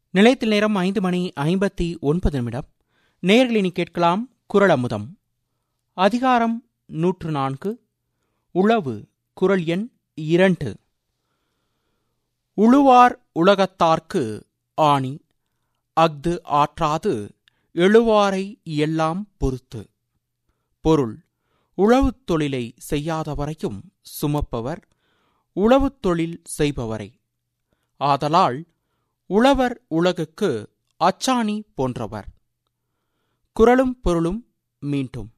நிலையத்தில் நேரம் ஐந்து மணி ஐம்பத்தி ஒன்பது நிமிடம் நேர்களினி கேட்கலாம் குரல் அமுதம் அதிகாரம் நூற்று நான்கு உளவு குரல் எண் இரண்டு உழுவார் உலகத்தார்க்கு ஆணி அஃது ஆற்றாது எழுவாரை எல்லாம் பொறுத்து பொருள் உழவுத் தொழிலை செய்யாதவரையும் சுமப்பவர் உழவுத் தொழில் செய்பவரை ஆதலால் உழவர் உலகுக்கு அச்சாணி போன்றவர் குரலும் பொருளும் மீண்டும்